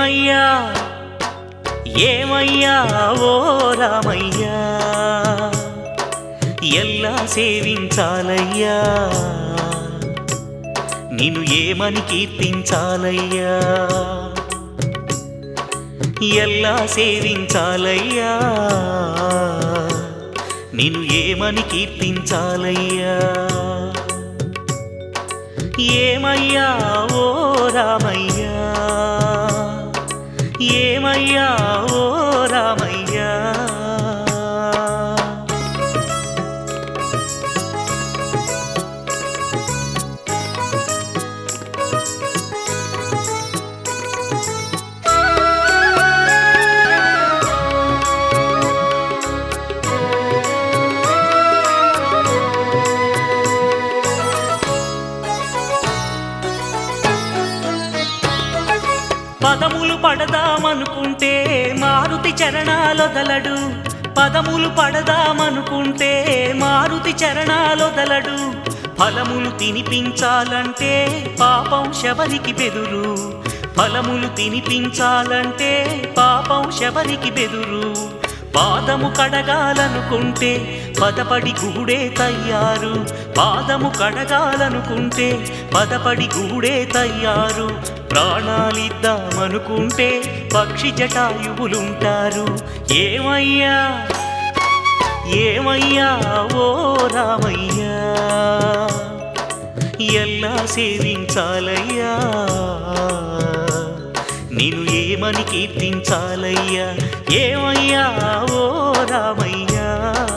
ఏమయ్యా ఏమయ్యా ఓ రామయ్యా ఎల్లా సేవించాలయ్యా నిన్ను ఏమని కీర్తించాలయ్యా ఎల్లా సేవించాలయ్యా నిన్ను ఏమని కీర్తించాలయ్యా ఏమయ్యా ఓ రామయ్యా ఏమయ్యా ఓ రామయ్యా పదములు పడదామనుకుంటే మారుతి చరణాలొదలడు పదములు పడదామనుకుంటే మారుతి చరణాలొదలడు ఫలములు తినిపించాలంటే పాపం శబరికి బెదురు ఫలములు తినిపించాలంటే పాపం శబరికి బెదురు పాదము కడగాలనుకుంటే పదపడి గూడే తయ్యారు పాదము కడగాలనుకుంటే పదపడి గూడే తయ్యారు ప్రాణాలిద్దామనుకుంటే పక్షి జటాయువులుంటారు ఏమయ్యా ఏమయ్యా ఓ రామయ్యా ఎల్లా సేవించాలయ్యా నేను ఏమని కీర్తించాలయ్యా ఏమయ్యా ఓ రామయ్యా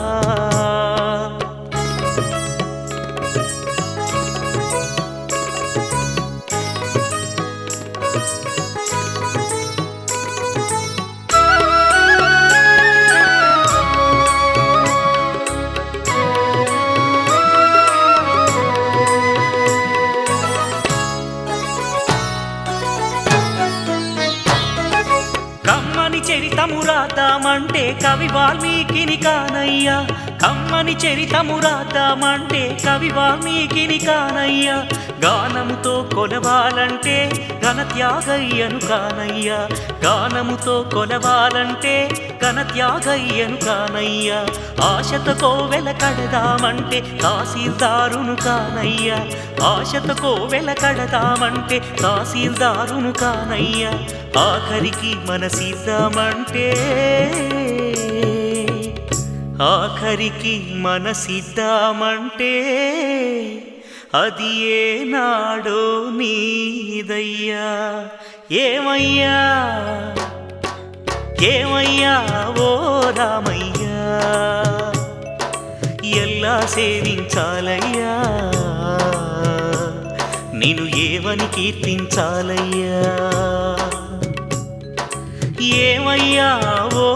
కమ్మని చరితము రాద్దామంటే కవి వాల్మీకిని కానయ్యా కమ్మని చరితము రాద్దామంటే కవి వాల్మీకిని కానయ్యా గానముతో కొలవాలంటే ఘనత్యాగయ్యను కానయ్యా గానముతో కొలవాలంటే ఘనత్యాగయ్యను కానయ్యా ఆశతో కోవెల కడదామంటే తహసీల్దారును కానయ్యా ఆశతో కోవెల కడదామంటే తహసీల్దారును కానయ్యా ఆఖరికి మనసిద్దామంటే ఆఖరికి మనసిద్దామంటే అది ఏనాడో నీదయ్యా ఏమయ్యా ఏమయ్యా ఓ రామయ్యా ఎల్లా సేవించాలయ్యా నేను ఏమని కీర్తించాలయ్యా ఏమయ్యా ఓ